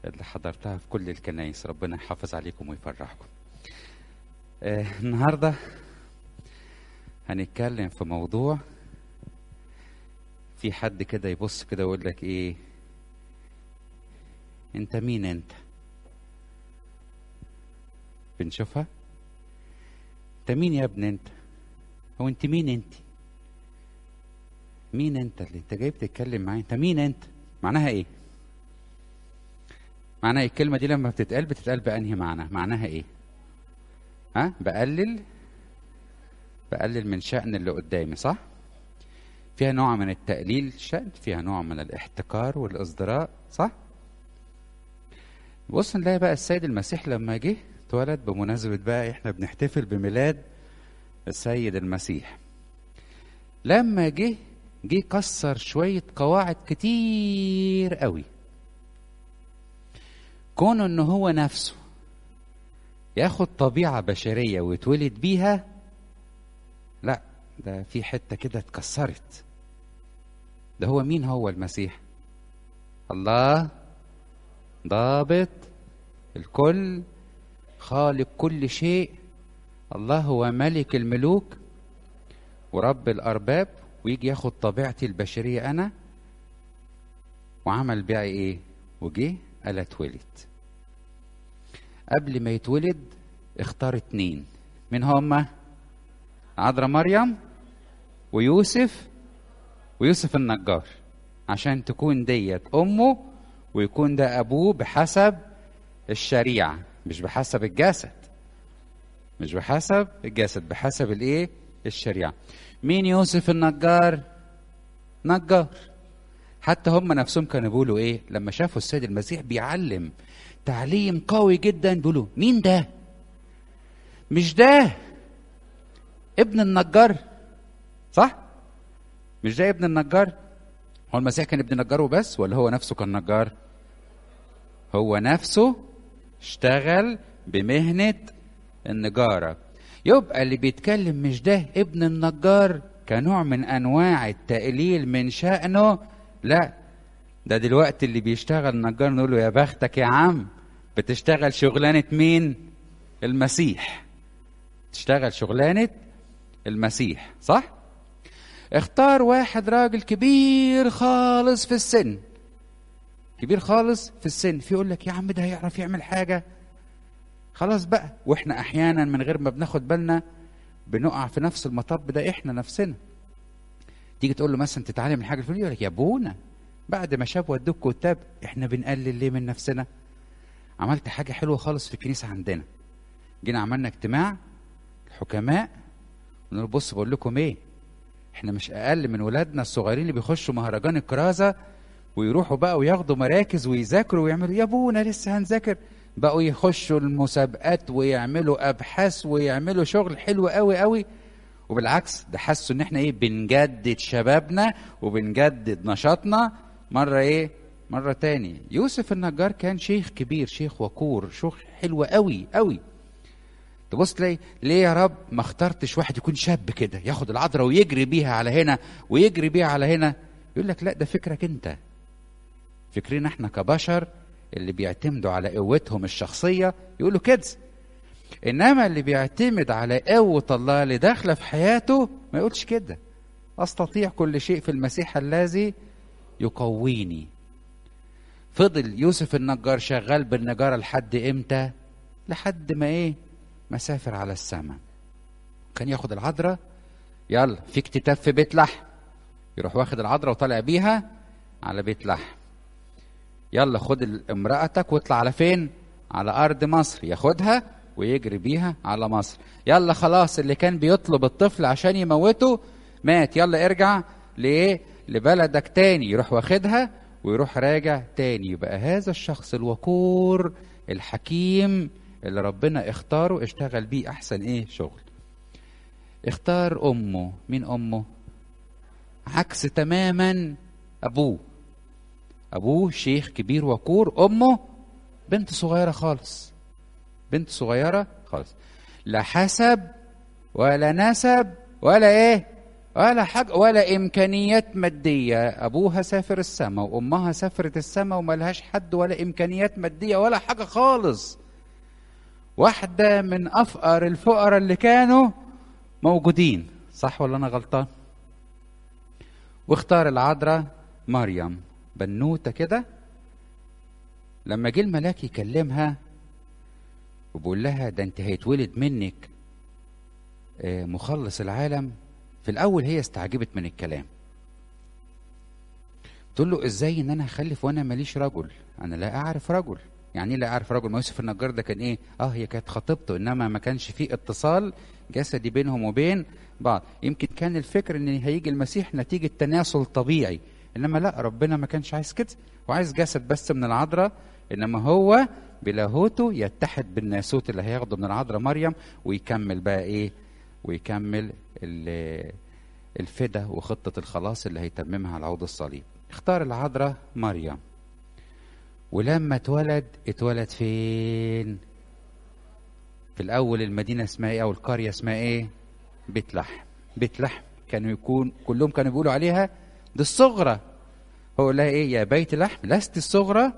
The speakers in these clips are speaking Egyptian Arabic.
اللي حضرتها في كل الكنايس ربنا يحافظ عليكم ويفرحكم آه النهارده هنتكلم في موضوع في حد كده يبص كده ويقول لك ايه انت مين انت بنشوفها انت مين يا ابن انت هو انت مين انت مين انت اللي انت جاي بتتكلم معايا انت مين انت معناها ايه معناها إيه؟ الكلمه دي لما بتتقال بتتقال بانهي معنى معناها ايه ها بقلل بقلل من شأن اللي قدامي صح فيها نوع من التقليل شأن فيها نوع من الاحتكار والازدراء صح بص نلاقي بقى السيد المسيح لما جه اتولد بمناسبة بقى احنا بنحتفل بميلاد السيد المسيح لما جه جه كسر شوية قواعد كتير قوي كونه ان هو نفسه ياخد طبيعة بشرية ويتولد بيها لا ده في حتة كده اتكسرت ده هو مين هو المسيح الله ضابط الكل خالق كل شيء الله هو ملك الملوك ورب الأرباب ويجي ياخد طبيعتي البشرية أنا وعمل بيها إيه وجه قال اتولد قبل ما يتولد اختار اتنين مين هما عذراء مريم ويوسف ويوسف النجار عشان تكون ديت امه ويكون ده ابوه بحسب الشريعه مش بحسب الجسد مش بحسب الجسد بحسب الايه الشريعه مين يوسف النجار نجار حتى هم نفسهم كانوا بيقولوا ايه لما شافوا السيد المسيح بيعلم تعليم قوي جدا بيقولوا مين ده مش ده ابن النجار صح مش ده ابن النجار هو المسيح كان ابن نجار وبس ولا هو نفسه كان نجار هو نفسه اشتغل بمهنة النجارة يبقى اللي بيتكلم مش ده ابن النجار كنوع من انواع التقليل من شأنه لا ده دلوقتي اللي بيشتغل نجار نقول له يا بختك يا عم بتشتغل شغلانة مين المسيح تشتغل شغلانة المسيح صح اختار واحد راجل كبير خالص في السن كبير خالص في السن في يقول لك يا عم ده هيعرف يعمل حاجة خلاص بقى واحنا احيانا من غير ما بناخد بالنا بنقع في نفس المطب ده احنا نفسنا تيجي تقول له مثلا تتعلم الحاجه الفلانيه يقول لك يا ابونا بعد ما شاب ودوك كتاب احنا بنقلل ليه من نفسنا عملت حاجه حلوه خالص في الكنيسه عندنا جينا عملنا اجتماع الحكماء نقول بص بقول لكم ايه احنا مش اقل من ولادنا الصغيرين اللي بيخشوا مهرجان الكرازه ويروحوا بقى وياخدوا مراكز ويذاكروا ويعملوا يا ابونا لسه هنذاكر بقوا يخشوا المسابقات ويعملوا ابحاث ويعملوا شغل حلو قوي قوي وبالعكس ده حسوا ان احنا ايه بنجدد شبابنا وبنجدد نشاطنا مره ايه مره تاني يوسف النجار كان شيخ كبير شيخ وقور شيخ حلو قوي قوي تبص تلاقي ليه يا رب ما اخترتش واحد يكون شاب كده ياخد العذراء ويجري بيها على هنا ويجري بيها على هنا يقول لك لا ده فكرك انت فكرنا احنا كبشر اللي بيعتمدوا على قوتهم الشخصيه يقولوا كده انما اللي بيعتمد على قوه الله اللي داخله في حياته ما يقولش كده استطيع كل شيء في المسيح الذي يقويني فضل يوسف النجار شغال بالنجاره لحد امتى لحد ما ايه ما سافر على السماء كان ياخد العذراء يلا في اكتتاب في بيت لحم يروح واخد العذراء وطالع بيها على بيت لحم يلا خد امرأتك واطلع على فين على أرض مصر ياخدها ويجري بيها على مصر يلا خلاص اللي كان بيطلب الطفل عشان يموته مات يلا ارجع لايه لبلدك تاني يروح واخدها ويروح راجع تاني يبقى هذا الشخص الوقور الحكيم اللي ربنا اختاره اشتغل بيه احسن ايه شغل اختار امه مين امه عكس تماما ابوه ابوه شيخ كبير وقور امه بنت صغيره خالص بنت صغيره خالص لا حسب ولا نسب ولا ايه ولا حاجة ولا إمكانيات مادية أبوها سافر السماء وأمها سافرت السماء وملهاش حد ولا إمكانيات مادية ولا حاجة خالص واحدة من أفقر الفقراء اللي كانوا موجودين صح ولا أنا غلطان واختار العذراء مريم بنوتة كده لما جه الملاك يكلمها وبيقول لها ده انت هيتولد منك آه، مخلص العالم في الاول هي استعجبت من الكلام تقول له ازاي ان انا هخلف وانا ماليش رجل انا لا اعرف رجل يعني ايه لا اعرف رجل ما يوسف النجار ده كان ايه اه هي كانت خطيبته انما ما كانش فيه اتصال جسدي بينهم وبين بعض يمكن كان الفكر ان هيجي المسيح نتيجه تناسل طبيعي انما لا ربنا ما كانش عايز كده وعايز جسد بس من العذراء انما هو بلاهوته يتحد بالناسوت اللي هياخده من العذراء مريم ويكمل بقى ايه ويكمل ال- الفدا وخطة الخلاص اللي هيتممها على عود الصليب اختار العذراء مريم ولما اتولد اتولد فين في الاول المدينة اسمها ايه او القرية اسمها ايه بيت لحم بيت لحم كانوا يكون كلهم كانوا بيقولوا عليها دي الصغرى هو قال لها ايه يا بيت لحم لست الصغرى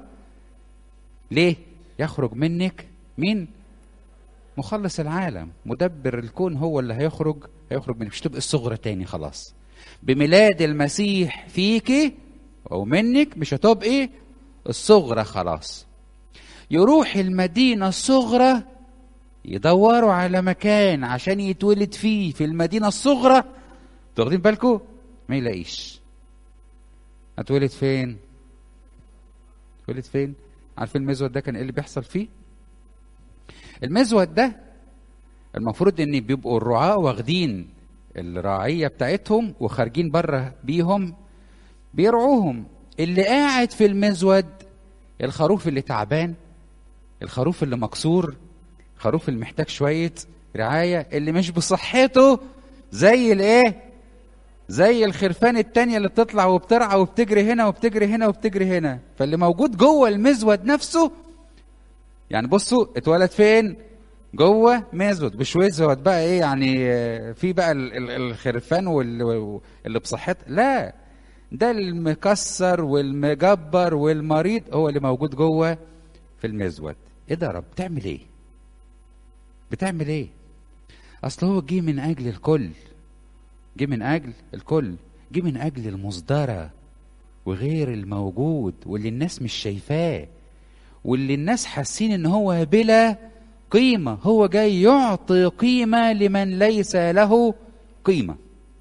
ليه يخرج منك مين مخلص العالم مدبر الكون هو اللي هيخرج هيخرج منك مش تبقى الصغرى تاني خلاص بميلاد المسيح فيكي او منك مش هتبقي الصغرى خلاص يروح المدينة الصغرى يدوروا على مكان عشان يتولد فيه في المدينة الصغرى واخدين بالكم ما يلاقيش هتولد فين اتولد فين عارفين المزود ده كان ايه اللي بيحصل فيه المزود ده المفروض ان بيبقوا الرعاة واخدين الراعية بتاعتهم وخارجين بره بيهم بيرعوهم اللي قاعد في المزود الخروف اللي تعبان الخروف اللي مكسور الخروف اللي محتاج شوية رعاية اللي مش بصحته زي الايه زي الخرفان التانية اللي بتطلع وبترعى وبتجري هنا وبتجري هنا وبتجري هنا فاللي موجود جوه المزود نفسه يعني بصوا اتولد فين جوه مزود مش مزود بقى ايه يعني آه، في بقى ال- ال- الخرفان وال- اللي بصحت لا ده المكسر والمجبر والمريض هو اللي موجود جوه في المزود ايه ده يا رب بتعمل ايه بتعمل ايه اصل هو جه من اجل الكل جه من اجل الكل جه من اجل المصدرة وغير الموجود واللي الناس مش شايفاه واللي الناس حاسين ان هو بلا قيمة هو جاي يعطي قيمة لمن ليس له قيمة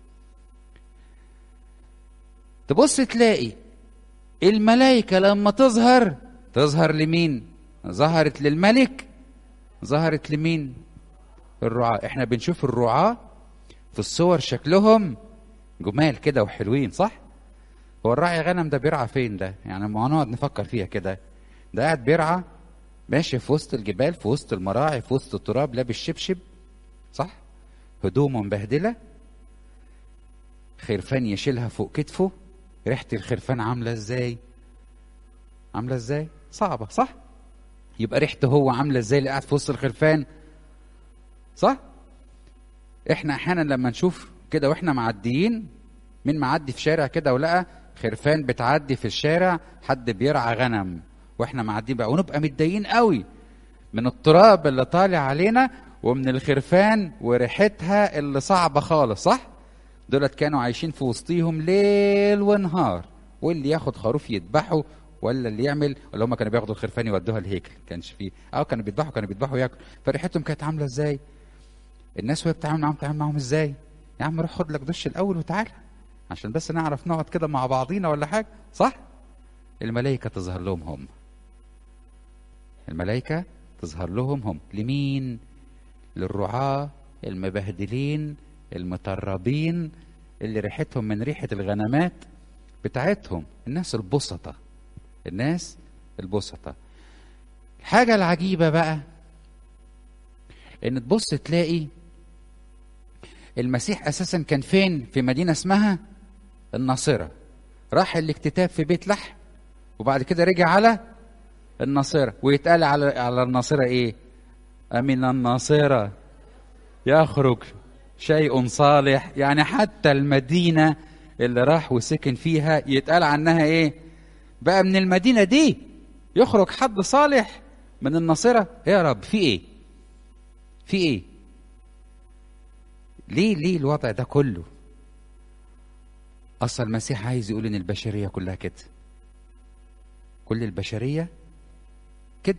تبص تلاقي الملائكة لما تظهر تظهر لمين ظهرت للملك ظهرت لمين الرعاة احنا بنشوف الرعاة في الصور شكلهم جمال كده وحلوين صح هو الراعي غنم ده بيرعى فين ده يعني ما نقعد نفكر فيها كده ده قاعد بيرعى ماشي في وسط الجبال في وسط المراعي في وسط التراب لابس شبشب صح هدومه مبهدله خرفان يشيلها فوق كتفه ريحه الخرفان عامله ازاي عامله ازاي صعبه صح يبقى ريحته هو عامله ازاي اللي قاعد في وسط الخرفان صح احنا احيانا لما نشوف كده واحنا معديين مين معدي في شارع كده ولقى خرفان بتعدي في الشارع حد بيرعى غنم واحنا معديين بقى ونبقى متضايقين قوي من التراب اللي طالع علينا ومن الخرفان وريحتها اللي صعبه خالص صح دولت كانوا عايشين في وسطيهم ليل ونهار واللي ياخد خروف يذبحه ولا اللي يعمل ولا هم كانوا بياخدوا الخرفان يودوها الهيكل كانش فيه اه كانوا بيذبحوا كانوا بيذبحوا ياكلوا فريحتهم كانت عامله ازاي الناس وهي بتتعامل معاهم بتتعامل معاهم ازاي يا عم روح خد لك دش الاول وتعالى عشان بس نعرف نقعد كده مع بعضينا ولا حاجه صح الملائكه تظهر لهم هم الملائكه تظهر لهم هم لمين للرعاة المبهدلين المطربين اللي ريحتهم من ريحة الغنمات بتاعتهم الناس البسطة الناس البسطة الحاجة العجيبة بقى ان تبص تلاقي المسيح اساسا كان فين في مدينة اسمها الناصرة راح الاكتتاب في بيت لحم وبعد كده رجع على الناصرة ويتقال على على الناصرة ايه من الناصرة يخرج شيء صالح يعني حتى المدينة اللي راح وسكن فيها يتقال عنها ايه بقى من المدينة دي يخرج حد صالح من الناصرة يا رب في ايه في ايه ليه ليه الوضع ده كله اصل المسيح عايز يقول ان البشرية كلها كده كل البشرية كده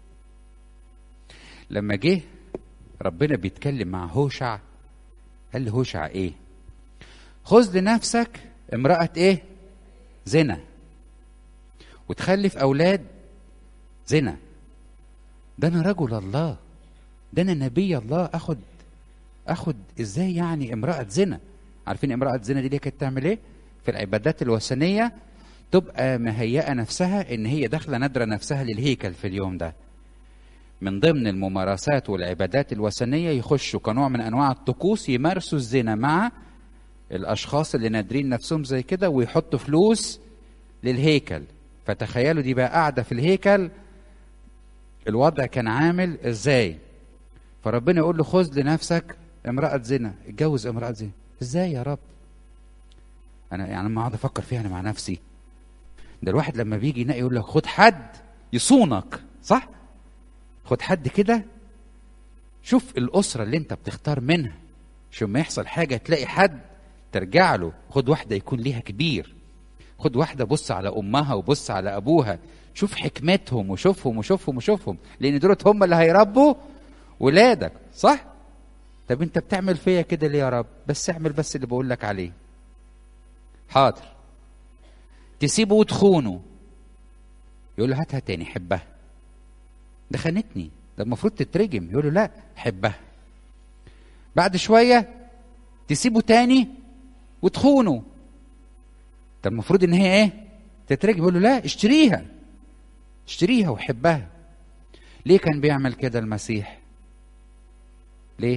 لما جه ربنا بيتكلم مع هوشع قال له هوشع ايه خذ لنفسك امرأة ايه زنا وتخلف اولاد زنا ده انا رجل الله ده انا نبي الله اخد اخد ازاي يعني امرأة زنا عارفين امرأة زنا دي, دي كانت تعمل ايه في العبادات الوثنية تبقى مهيئة نفسها ان هي داخلة نادرة نفسها للهيكل في اليوم ده من ضمن الممارسات والعبادات الوثنية يخشوا كنوع من انواع الطقوس يمارسوا الزنا مع الاشخاص اللي نادرين نفسهم زي كده ويحطوا فلوس للهيكل فتخيلوا دي بقى قاعدة في الهيكل الوضع كان عامل ازاي فربنا يقول له خذ لنفسك امرأة زنا اتجوز امرأة زنا ازاي يا رب انا يعني لما اقعد افكر فيها انا مع نفسي ده الواحد لما بيجي ينقي يقول لك خد حد يصونك صح خد حد كده شوف الاسره اللي انت بتختار منها شو ما يحصل حاجه تلاقي حد ترجع له خد واحده يكون ليها كبير خد واحده بص على امها وبص على ابوها شوف حكمتهم وشوفهم وشوفهم وشوفهم لان دولت هم اللي هيربوا ولادك صح طب انت بتعمل فيا كده ليه يا رب بس اعمل بس اللي بقول لك عليه حاضر تسيبه وتخونه يقول له هاتها تاني حبها ده خانتني ده المفروض تترجم يقول له لا حبها بعد شوية تسيبه تاني وتخونه ده المفروض ان هي ايه تترجم يقول له لا اشتريها اشتريها وحبها ليه كان بيعمل كده المسيح ليه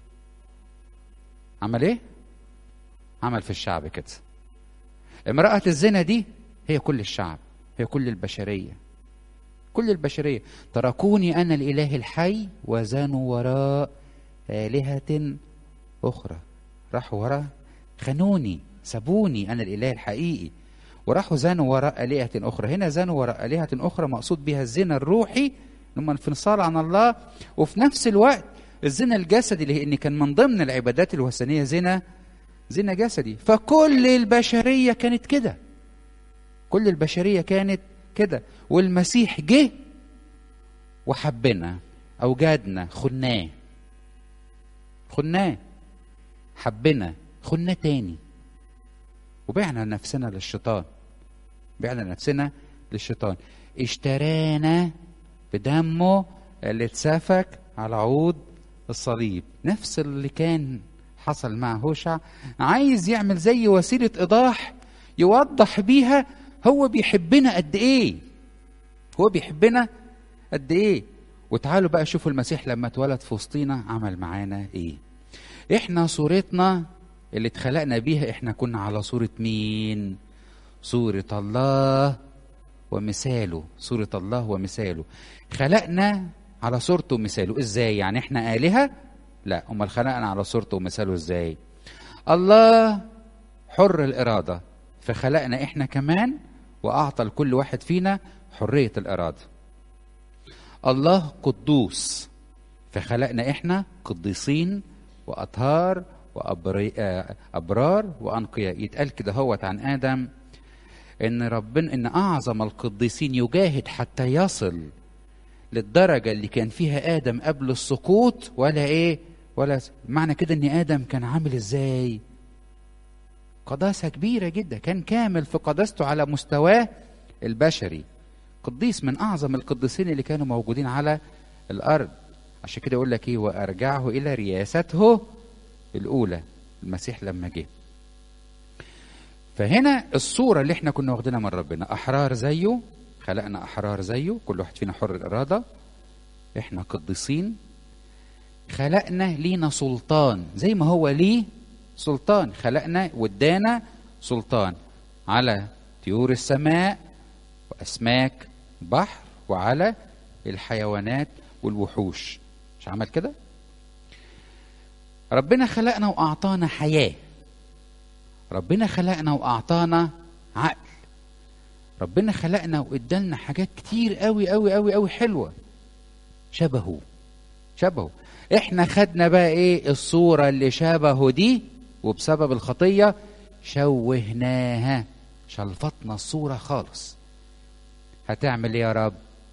عمل ايه عمل في الشعب كده امرأة الزنا دي هي كل الشعب هي كل البشرية كل البشرية تركوني أنا الإله الحي وزانوا وراء آلهة أخرى راحوا وراء خانوني سابوني أنا الإله الحقيقي وراحوا زانوا وراء آلهة أخرى هنا زانوا وراء آلهة أخرى مقصود بها الزنا الروحي لما انفصال عن الله وفي نفس الوقت الزنا الجسدي اللي ان كان من ضمن العبادات الوثنيه زنا زنا جسدي فكل البشريه كانت كده كل البشريه كانت كده والمسيح جه وحبنا اوجادنا خناه خناه حبنا خناه تاني وبعنا نفسنا للشيطان بعنا نفسنا للشيطان اشترانا بدمه اللي اتسفك على عود الصليب نفس اللي كان حصل مع هوشع عايز يعمل زي وسيلة إيضاح يوضح بيها هو بيحبنا قد إيه هو بيحبنا قد إيه وتعالوا بقى شوفوا المسيح لما اتولد في وسطينا عمل معانا إيه إحنا صورتنا اللي اتخلقنا بيها إحنا كنا على صورة مين صورة الله ومثاله صورة الله ومثاله خلقنا على صورته ومثاله ازاي يعني احنا آلهة لا امال خلقنا على صورته ومثاله ازاي الله حر الإرادة فخلقنا احنا كمان وأعطى لكل واحد فينا حرية الإرادة الله قدوس فخلقنا احنا قديسين وأطهار وأبرار وأنقياء يتقال كده هوت عن آدم ان ربنا ان اعظم القديسين يجاهد حتى يصل للدرجه اللي كان فيها ادم قبل السقوط ولا ايه ولا معنى كده ان ادم كان عامل ازاي قداسه كبيره جدا كان كامل في قداسته على مستواه البشري قديس من اعظم القديسين اللي كانوا موجودين على الارض عشان كده يقول لك ايه وارجعه الى رياسته الاولى المسيح لما جه فهنا الصورة اللي احنا كنا واخدينها من ربنا أحرار زيه خلقنا أحرار زيه كل واحد فينا حر الإرادة احنا قديسين خلقنا لينا سلطان زي ما هو ليه سلطان خلقنا وادانا سلطان على طيور السماء وأسماك البحر وعلى الحيوانات والوحوش مش عمل كده ربنا خلقنا واعطانا حياه ربنا خلقنا واعطانا عقل ربنا خلقنا وادالنا حاجات كتير قوي قوي قوي قوي حلوه شبهه شبهه احنا خدنا بقى ايه الصوره اللي شبهه دي وبسبب الخطيه شوهناها شلفطنا الصوره خالص هتعمل ايه يا رب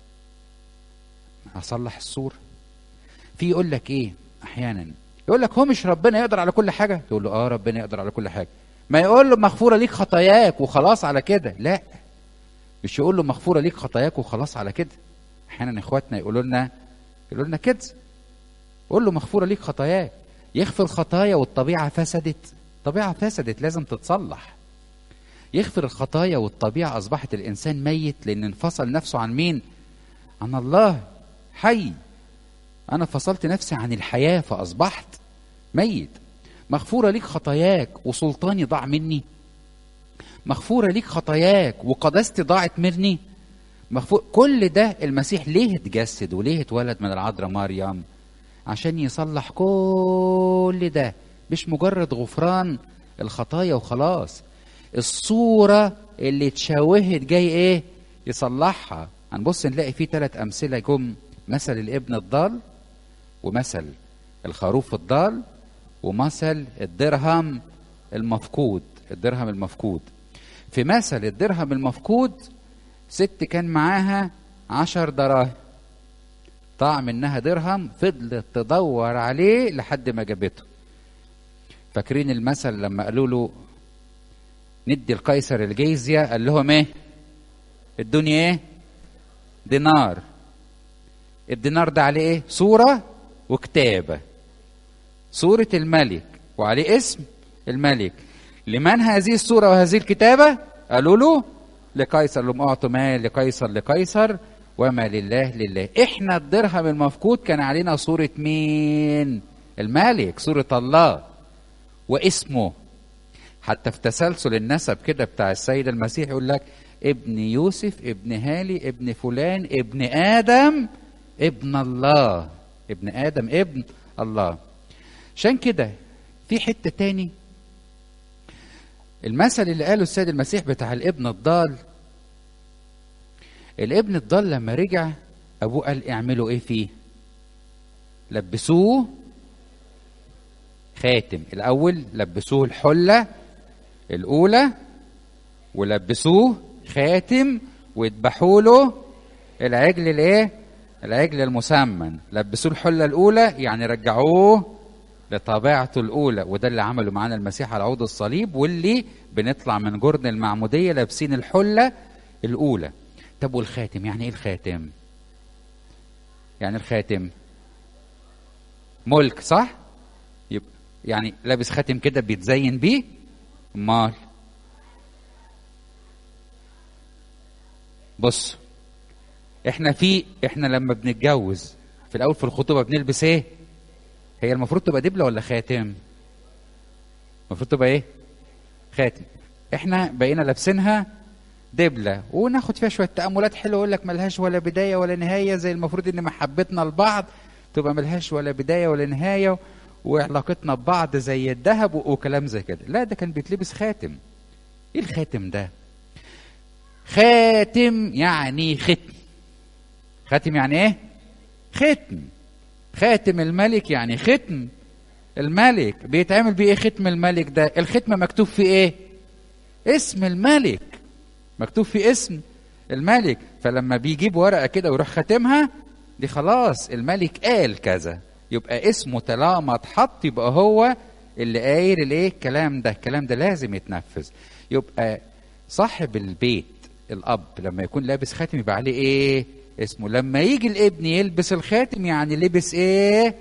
هصلح الصوره في يقول لك ايه احيانا يقول لك هو مش ربنا يقدر على كل حاجه تقول له اه ربنا يقدر على كل حاجه ما يقول له مغفوره ليك خطاياك وخلاص على كده لا مش يقول له مغفوره ليك خطاياك وخلاص على كده احيانا اخواتنا يقولوا لنا يقولوا لنا كده قول له مغفوره ليك خطاياك يغفر خطايا والطبيعه فسدت طبيعه فسدت لازم تتصلح يغفر الخطايا والطبيعه اصبحت الانسان ميت لان انفصل نفسه عن مين عن الله حي انا فصلت نفسي عن الحياه فاصبحت ميت مغفوره ليك خطاياك وسلطاني ضاع مني مغفوره ليك خطاياك وقداستي ضاعت مني مغفور كل ده المسيح ليه اتجسد وليه اتولد من العذراء مريم عشان يصلح كل ده مش مجرد غفران الخطايا وخلاص الصورة اللي اتشوهت جاي ايه يصلحها هنبص نلاقي فيه ثلاث أمثلة جم مثل الابن الضال ومثل الخروف الضال ومثل الدرهم المفقود الدرهم المفقود في مثل الدرهم المفقود ست كان معاها عشر دراهم ضاع منها درهم فضلت تدور عليه لحد ما جابته فاكرين المثل لما قالوا له ندي القيصر الجيزية قال لهم ايه الدنيا ايه دينار الدينار ده عليه ايه صورة وكتابة صورة الملك وعليه اسم الملك لمن هذه الصورة وهذه الكتابة قالوا له لقيصر لهم اعطوا ما لقيصر لقيصر وما لله لله احنا الدرهم المفقود كان علينا صورة مين الملك صورة الله واسمه حتى في تسلسل النسب كده بتاع السيد المسيح يقول لك ابن يوسف ابن هالي ابن فلان ابن آدم ابن الله ابن آدم ابن الله عشان كده في حتة تاني المثل اللي قاله السيد المسيح بتاع الابن الضال الابن الضال لما رجع ابوه قال اعملوا ايه فيه لبسوه خاتم الاول لبسوه الحله الاولى ولبسوه خاتم ويذبحوا له العجل الايه العجل المسمن لبسوه الحله الاولى يعني رجعوه لطبيعته الاولى وده اللي عمله معانا المسيح على عود الصليب واللي بنطلع من جرن المعموديه لابسين الحله الاولى طب والخاتم يعني ايه الخاتم يعني الخاتم ملك صح يبقى يعني لابس خاتم كده بيتزين بيه امال بص احنا في احنا لما بنتجوز في الاول في الخطوبه بنلبس ايه هي المفروض تبقى دبله ولا خاتم المفروض تبقى ايه خاتم احنا بقينا لابسينها دبلة وناخد فيها شوية تأملات حلوة يقول لك ملهاش ولا بداية ولا نهاية زي المفروض إن محبتنا لبعض تبقى ملهاش ولا بداية ولا نهاية وعلاقتنا ببعض زي الذهب وكلام زي كده لا ده كان بيتلبس خاتم ايه الخاتم ده خاتم يعني ختم خاتم يعني ايه ختم خاتم الملك يعني ختم الملك بيتعمل بيه ايه ختم الملك ده الختم مكتوب فيه ايه اسم الملك مكتوب فيه اسم الملك فلما بيجيب ورقه كده ويروح خاتمها دي خلاص الملك قال كذا يبقى اسمه طالما اتحط يبقى هو اللي قايل الايه الكلام ده الكلام ده لازم يتنفذ يبقى صاحب البيت الاب لما يكون لابس خاتم يبقى عليه ايه اسمه لما يجي الابن يلبس الخاتم يعني لبس ايه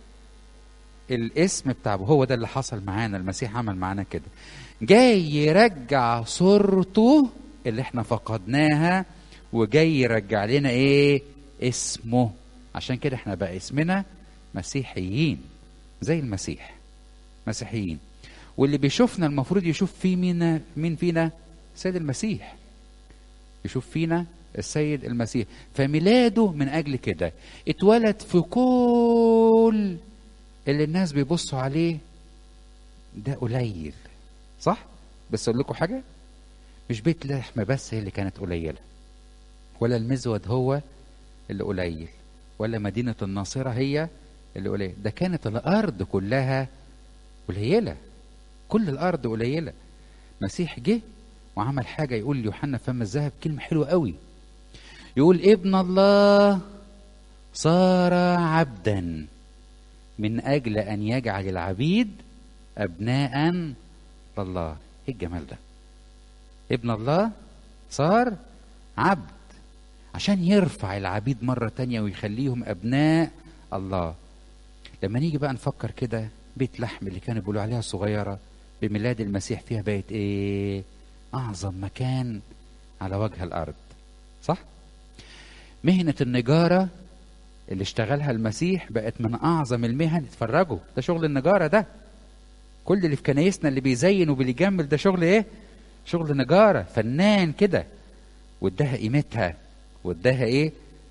الاسم بتاعه هو ده اللي حصل معانا المسيح عمل معانا كده جاي يرجع صورته اللي احنا فقدناها وجاي يرجع لنا ايه اسمه عشان كده احنا بقى اسمنا مسيحيين زي المسيح مسيحيين واللي بيشوفنا المفروض يشوف في مين مين فينا السيد المسيح يشوف فينا السيد المسيح فميلاده من اجل كده اتولد في كل اللي الناس بيبصوا عليه ده قليل صح بس اقول لكم حاجه مش بيت لحمه بس هي اللي كانت قليله ولا المزود هو اللي قليل ولا مدينه الناصره هي اللي قليل ده كانت الارض كلها قليله كل الارض قليله مسيح جه وعمل حاجه يقول ليوحنا فم الذهب كلمه حلوه قوي يقول ابن الله صار عبدا من اجل ان يجعل العبيد ابناء لله ايه الجمال ده ابن الله صار عبد عشان يرفع العبيد مرة تانية ويخليهم أبناء الله لما نيجي بقى نفكر كده بيت لحم اللي كانوا بيقولوا عليها صغيرة بميلاد المسيح فيها بقت ايه أعظم مكان على وجه الأرض صح مهنة النجارة اللي اشتغلها المسيح بقت من أعظم المهن اتفرجوا ده شغل النجارة ده كل اللي في كنايسنا اللي بيزين وبيجمل ده شغل ايه شغل نجارة فنان كده واداها قيمتها واداها ايه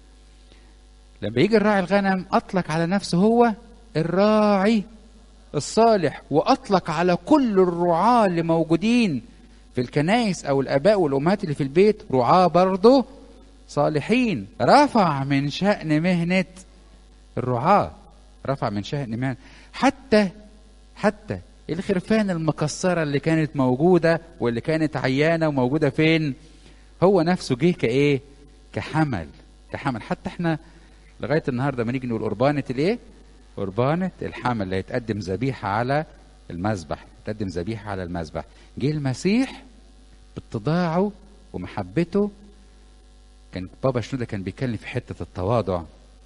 لما يجي الراعي الغنم اطلق على نفسه هو الراعي الصالح واطلق على كل الرعاة اللي موجودين في الكنائس او الاباء والامهات اللي في البيت رعاة برضه صالحين رفع من شأن مهنة الرعاة رفع من شأن مهنة حتى حتى الخرفان المكسرة اللي كانت موجودة واللي كانت عيانة وموجودة فين هو نفسه جه كايه كحمل كحمل حتى احنا لغاية النهاردة لما نيجي نقول قربانة الايه قربانة الحمل اللي هيتقدم ذبيحة على المذبح تقدم ذبيحة على المذبح جه المسيح باتضاعه ومحبته كان بابا شنودة كان بيتكلم في حتة التواضع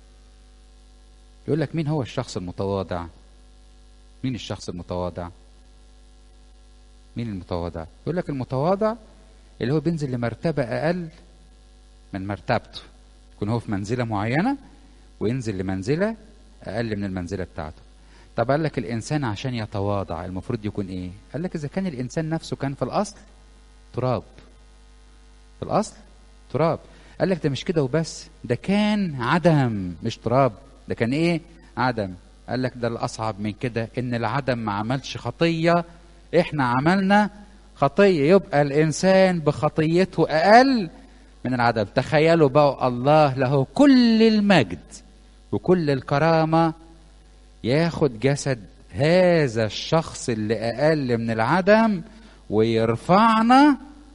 يقول لك مين هو الشخص المتواضع مين الشخص المتواضع مين المتواضع يقول لك المتواضع اللي هو بينزل لمرتبة أقل من مرتبته يكون هو في منزلة معينة وينزل لمنزلة أقل من المنزلة بتاعته طب قال لك الإنسان عشان يتواضع المفروض يكون إيه قال لك إذا كان الإنسان نفسه كان في الأصل تراب في الأصل تراب قال لك ده مش كده وبس ده كان عدم مش تراب ده كان إيه عدم قال لك ده الأصعب من كده إن العدم ما عملش خطية إحنا عملنا خطية يبقى الإنسان بخطيته أقل من العدم تخيلوا بقى الله له كل المجد وكل الكرامة ياخد جسد هذا الشخص اللي أقل من العدم ويرفعنا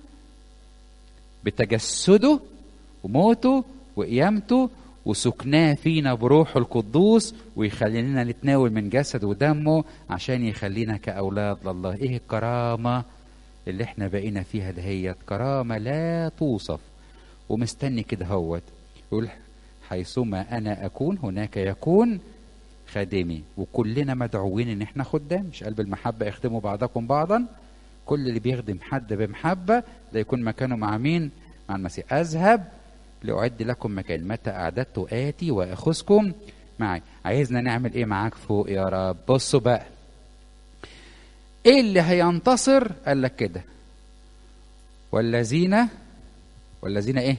بتجسده وموته وقيامته وسكناه فينا بروحه القدوس ويخلينا نتناول من جسد ودمه عشان يخلينا كأولاد لله ايه الكرامة اللي احنا بقينا فيها دهيت كرامة لا توصف ومستني كده هوت يقول حيثما انا اكون هناك يكون خادمي وكلنا مدعوين ان احنا خدام مش قلب المحبة يخدموا بعضكم بعضا كل اللي بيخدم حد بمحبة ده يكون مكانه مع مين مع المسيح اذهب لأعد لكم مكان متى أعددت آتي وأخذكم معي عايزنا نعمل إيه معاك فوق يا رب بصوا بقى إيه اللي هينتصر قال لك كده والذين والذين إيه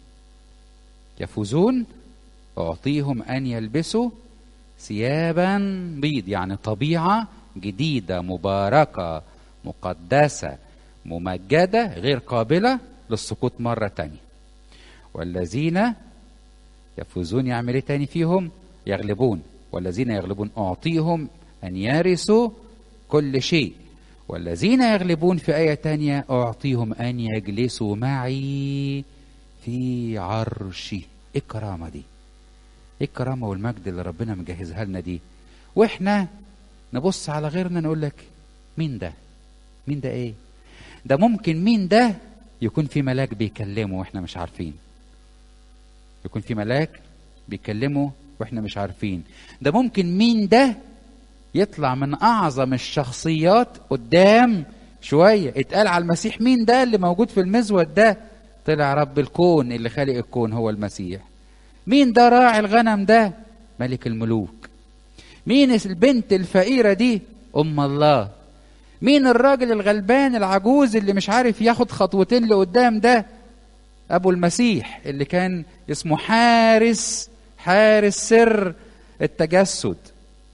يفوزون أعطيهم أن يلبسوا ثيابا بيض يعني طبيعة جديدة مباركة مقدسة ممجدة غير قابلة للسقوط مرة تانية والذين يفوزون يعمل ايه تاني فيهم يغلبون والذين يغلبون اعطيهم ان يرثوا كل شيء والذين يغلبون في آية تانية أعطيهم أن يجلسوا معي في عرشي إيه الكرامة دي إيه الكرامة والمجد اللي ربنا مجهزها لنا دي وإحنا نبص على غيرنا نقول لك مين ده مين ده إيه ده ممكن مين ده يكون في ملاك بيكلمه وإحنا مش عارفين يكون في ملاك بيكلمه واحنا مش عارفين ده ممكن مين ده يطلع من اعظم الشخصيات قدام شويه اتقال على المسيح مين ده اللي موجود في المزود ده طلع رب الكون اللي خالق الكون هو المسيح مين ده راعي الغنم ده ملك الملوك مين البنت الفقيره دي ام الله مين الراجل الغلبان العجوز اللي مش عارف ياخد خطوتين لقدام ده ابو المسيح اللي كان اسمه حارس حارس سر التجسد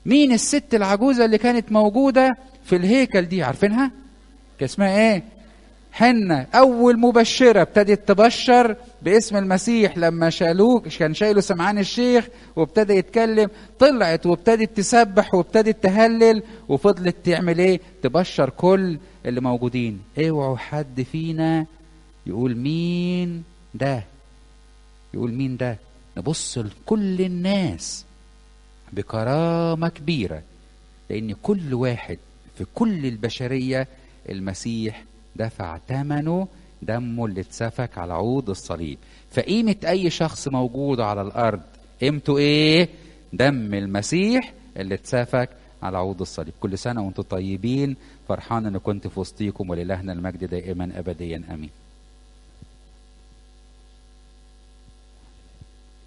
مين الست العجوزة اللي كانت موجودة في الهيكل دي عارفينها كان اسمها ايه حنة أول مبشرة ابتدت تبشر باسم المسيح لما شالوه كان شايله سمعان الشيخ وابتدى يتكلم طلعت وابتدت تسبح وابتدت تهلل وفضلت تعمل ايه تبشر كل اللي موجودين اوعوا حد فينا يقول مين ده يقول مين ده نبص لكل الناس بكرامة كبيرة لأن كل واحد في كل البشرية المسيح دفع ثمنه دمه اللي اتسفك على عود الصليب فقيمة أي شخص موجود على الأرض قيمته إيه؟ دم المسيح اللي اتسفك على عود الصليب كل سنة وانتم طيبين فرحان أن كنت في وسطيكم ولإلهنا المجد دائما أبديا أمين